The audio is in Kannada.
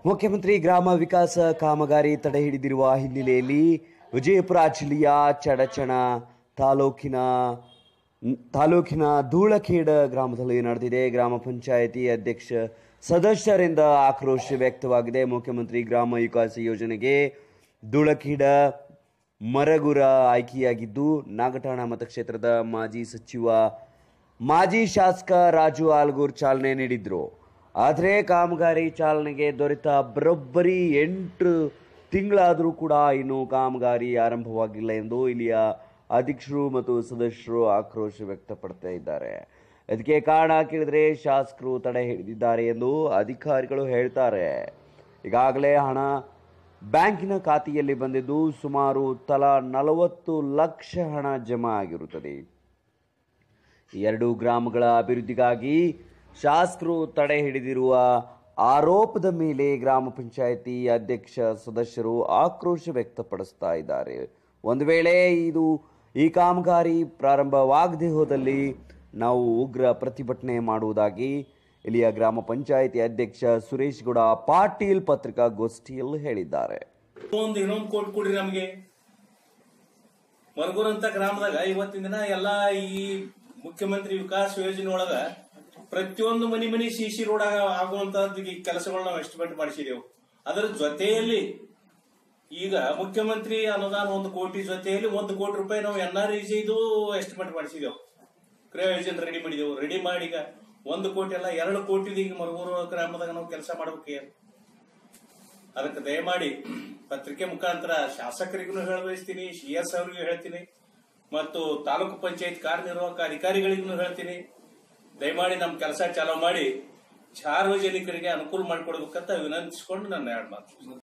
ಮುಖ್ಯಮಂತ್ರಿ ಗ್ರಾಮ ವಿಕಾಸ ಕಾಮಗಾರಿ ತಡೆ ಹಿಡಿದಿರುವ ಹಿನ್ನೆಲೆಯಲ್ಲಿ ವಿಜಯಪುರ ಜಿಲ್ಲೆಯ ಚಡಚಣ ತಾಲೂಕಿನ ತಾಲೂಕಿನ ಧೂಳಖೇಡ ಗ್ರಾಮದಲ್ಲಿ ನಡೆದಿದೆ ಗ್ರಾಮ ಪಂಚಾಯಿತಿ ಅಧ್ಯಕ್ಷ ಸದಸ್ಯರಿಂದ ಆಕ್ರೋಶ ವ್ಯಕ್ತವಾಗಿದೆ ಮುಖ್ಯಮಂತ್ರಿ ಗ್ರಾಮ ವಿಕಾಸ ಯೋಜನೆಗೆ ಧೂಳಖೇಡ ಮರಗುರ ಆಯ್ಕೆಯಾಗಿದ್ದು ನಾಗಠಾಣ ಮತಕ್ಷೇತ್ರದ ಮಾಜಿ ಸಚಿವ ಮಾಜಿ ಶಾಸಕ ರಾಜು ಆಲ್ಗೂರ್ ಚಾಲನೆ ನೀಡಿದ್ರು ಆದರೆ ಕಾಮಗಾರಿ ಚಾಲನೆಗೆ ದೊರೆತ ಬರೋಬ್ಬರಿ ಎಂಟು ತಿಂಗಳಾದರೂ ಕೂಡ ಇನ್ನೂ ಕಾಮಗಾರಿ ಆರಂಭವಾಗಿಲ್ಲ ಎಂದು ಇಲ್ಲಿಯ ಅಧ್ಯಕ್ಷರು ಮತ್ತು ಸದಸ್ಯರು ಆಕ್ರೋಶ ವ್ಯಕ್ತಪಡ್ತಾ ಇದ್ದಾರೆ ಇದಕ್ಕೆ ಕಾರಣ ಕೇಳಿದ್ರೆ ಶಾಸಕರು ತಡೆ ಹಿಡಿದಿದ್ದಾರೆ ಎಂದು ಅಧಿಕಾರಿಗಳು ಹೇಳ್ತಾರೆ ಈಗಾಗಲೇ ಹಣ ಬ್ಯಾಂಕಿನ ಖಾತೆಯಲ್ಲಿ ಬಂದಿದ್ದು ಸುಮಾರು ತಲಾ ನಲವತ್ತು ಲಕ್ಷ ಹಣ ಜಮಾ ಆಗಿರುತ್ತದೆ ಈ ಎರಡು ಗ್ರಾಮಗಳ ಅಭಿವೃದ್ಧಿಗಾಗಿ ಶಾಸಕರು ತಡೆ ಹಿಡಿದಿರುವ ಆರೋಪದ ಮೇಲೆ ಗ್ರಾಮ ಪಂಚಾಯಿತಿ ಅಧ್ಯಕ್ಷ ಸದಸ್ಯರು ಆಕ್ರೋಶ ವ್ಯಕ್ತಪಡಿಸ್ತಾ ಇದ್ದಾರೆ ಒಂದು ವೇಳೆ ಇದು ಈ ಕಾಮಗಾರಿ ಪ್ರಾರಂಭವಾಗದೆ ಹೋದಲ್ಲಿ ನಾವು ಉಗ್ರ ಪ್ರತಿಭಟನೆ ಮಾಡುವುದಾಗಿ ಇಲ್ಲಿಯ ಗ್ರಾಮ ಪಂಚಾಯಿತಿ ಅಧ್ಯಕ್ಷ ಸುರೇಶ್ ಗೌಡ ಪಾಟೀಲ್ ಪತ್ರಿಕಾಗೋಷ್ಠಿಯಲ್ಲಿ ಹೇಳಿದ್ದಾರೆ ಒಂದು ಇನ್ನೊಂದು ಕೋಟಿ ಕೊಡ್ರಿ ನಮಗೆ ಮರಗೂರ್ ಅಂತ ಗ್ರಾಮದಾಗ ಇವತ್ತಿನ ದಿನ ಎಲ್ಲಾ ಈ ಮುಖ್ಯಮಂತ್ರಿ ವಿಕಾಸ ಯೋಜನೆ ಒಳಗ ಪ್ರತಿಯೊಂದು ಮನಿ ಮನಿ ಸಿಸಿ ರೋಡ್ ಆಗುವಂತದ್ದು ಈ ಕೆಲಸಗಳು ನಾವು ಎಸ್ಟಿಮೇಟ್ ಮಾಡಿಸಿದೆವು ಅದರ ಜೊತೆಯಲ್ಲಿ ಈಗ ಮುಖ್ಯಮಂತ್ರಿ ಅನುದಾನ ಒಂದು ಕೋಟಿ ಜೊತೆಯಲ್ಲಿ ಒಂದು ಕೋಟಿ ರೂಪಾಯಿ ನಾವು ಎನ್ ಆರ್ ಇದು ಎಸ್ಟಿಮೇಟ್ ಮಾಡಿಸಿದೆವು ಕ್ರಿಯಾ ಯೋಜನೆ ರೆಡಿ ಮಾಡಿದೆವು ರೆಡಿ ಮಾಡಿ ಈಗ ಒಂದು ಕೋಟಿ ಅಲ್ಲ ಎರಡು ಕೋಟಿ ಈಗ ಮರಗೂರು ಗ್ರಾಮದಾಗ ನಾವು ಕೆಲಸ ಮಾಡ್ಬೇಕು ಅದಕ್ಕೆ ದಯಮಾಡಿ ಪತ್ರಿಕೆ ಮುಖಾಂತರ ಶಾಸಕರಿಗೂ ಹೇಳ ಬಯಸ್ತೀನಿ ಸಿ ಎಸ್ ಅವರಿಗೂ ಹೇಳ್ತೀನಿ ಮತ್ತು ತಾಲೂಕು ಪಂಚಾಯತ್ ಕಾರ್ಯನಿರ್ವಾಹಕ ಅಧಿಕಾರಿಗಳಿಗೂ ಹೇಳ್ತೀನಿ ದಯಮಾಡಿ ನಮ್ಮ ಕೆಲಸ ಚಾಲೂ ಮಾಡಿ ಸಾರ್ವಜನಿಕರಿಗೆ ಅನುಕೂಲ ಮಾಡಿಕೊಡ್ಬೇಕಂತ ವಿನಂತಿಸಿಕೊಂಡು ನನ್ನ ಎರಡು ಮಾತು